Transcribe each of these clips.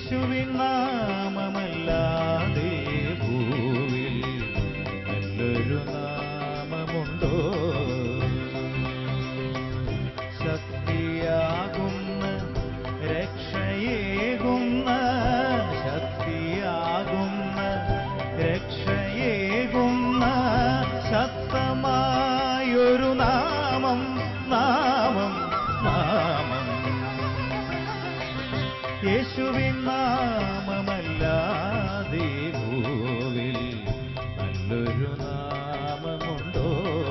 യേശുവിൻ നാമമല്ലാതെ ഭൂവിൽ നല്ലൊരു നാമമുണ്ടോ ശക്തിയാകുന്ന രക്ഷയേകുന്ന ശക്തിയാകുന്ന രക്ഷയേകുന്ന ശക്തമായൊരു നാമം നാമം നാമം യേശുവിൻ നാമമല്ലാതെ ഭൂവിൽ നല്ലൊരു നാമമുണ്ടോ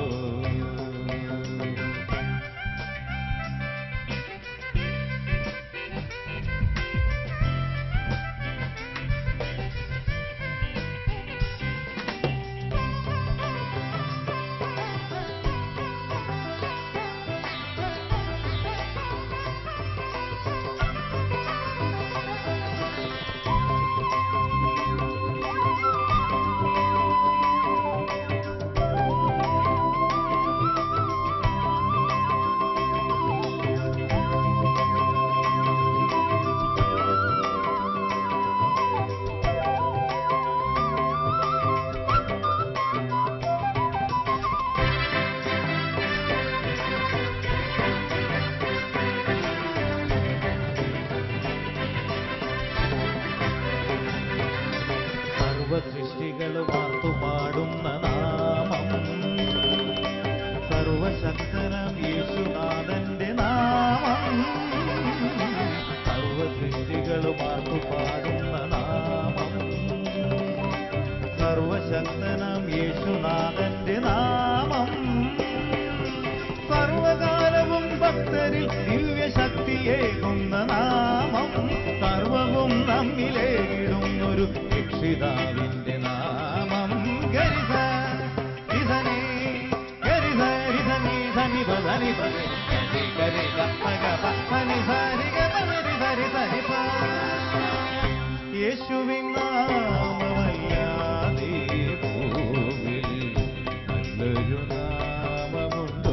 സർവസൃഷ്ടികളും ആർത്തുപാടുന്ന നാമം സർവശക്തനം യേശുനാഥന്റെ നാമം സർവസൃഷ്ടികളും ആർത്തുപാടുന്ന നാമം സർവശക്തനം യേശുനാഥന്റെ നാമം സർവകാലവും ഭക്തരിൽ ദിവ്യശക്തിയേകുന്ന നാമം സർവവും നമ്മിലേകിടുന്നൊരു രക്ഷിതാവിന്റെ നാമം ഗരിത ഇതനേ ഗരിത ഇതനീ ധനി പദനി പദനി ഗരിത പഗപ ധനി ധരി ഗരി ധരി ധരി പ യേശുവിൻ നാമമല്ലാതെ ഭൂവിൽ നല്ലൊരു നാമമുണ്ടോ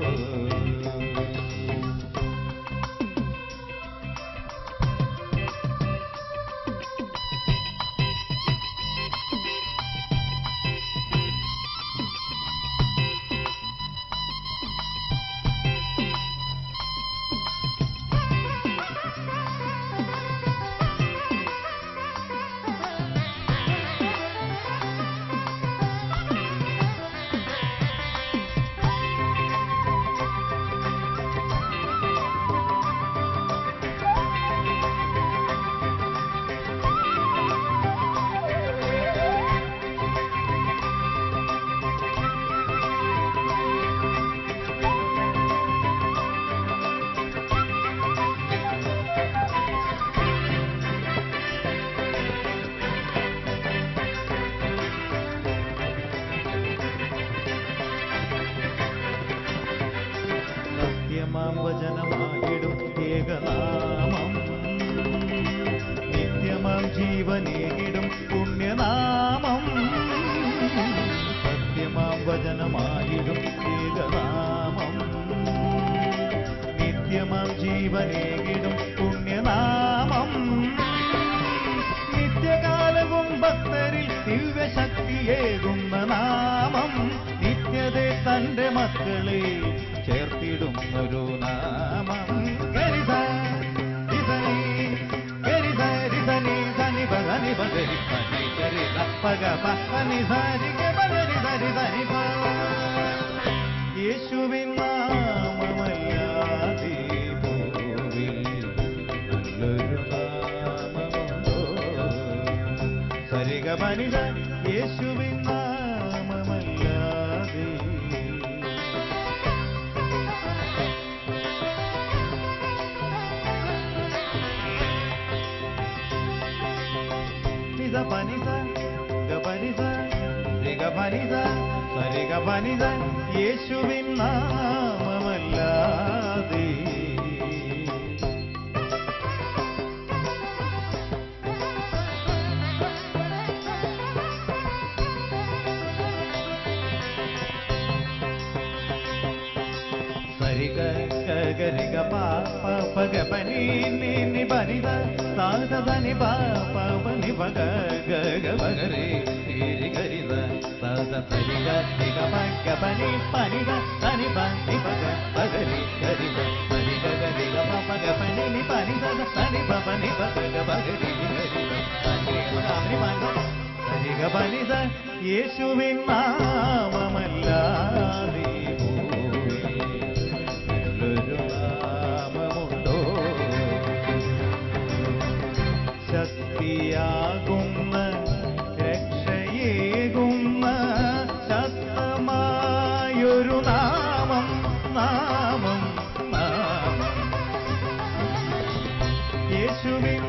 സത്യമാം വചനമായിടും ഏകനാമം നിത്യമാം ജീവനേകിടും പുണ്യനാമം സത്യമാം വചനമായിടും ഏകനാമം നിത്യമാം ജീവനേകിടും പുണ്യനാമം നിത്യകാലവും ഭക്തരിൽ ദിവ്യശക്തിയേകുന്ന നാമം നിത്യത തന്റെ മക്കളെ ചേർത്തിടുന്നൊരു നാമം ഗരിത ഇതനീ ഗരിത രിതനീ ധനി പദനി പദരി പനി ഗരിത പഗ പനി ധരി ഗരി ധരി ധരി പ യേശുവിൻ നാമമല്ലാതെ ഭൂവിൽ നല്ലൊരു നാമമുണ്ടോ സരിഗ പനിത യേശുവിൻ നാമമല്ലാതെ നിത പനിത ഗപനിത രിഗ പനിത സരിഗ പനിത യേശുവിൻ നാമമല്ലാതെ సరిగ గరిగ పాప పగ పని ని പനിത സാധ ധനി പാപനി പക ഗഗ പകരെ തിരി ഗരിത സാധ സരി ഗ പക പനി പനിത ധനി പനി പക പകരി ഗരിത സരി ഗ ഗരി ഗ പക പനി നി പനി സദ സരി പനി പക പകരി ഗരിത സരി ഗ പനി സരി ഗ പനി സ യേശുവിൻ നാമമല്ലാതെ ഭൂമിയിൽ നല്ലൊരു നാമമുണ്ടോ ശക്തിയാകുന്ന രക്ഷയേകുന്ന ശക്തമായൊരു നാമം നാമം നാമം യേശുവിൻ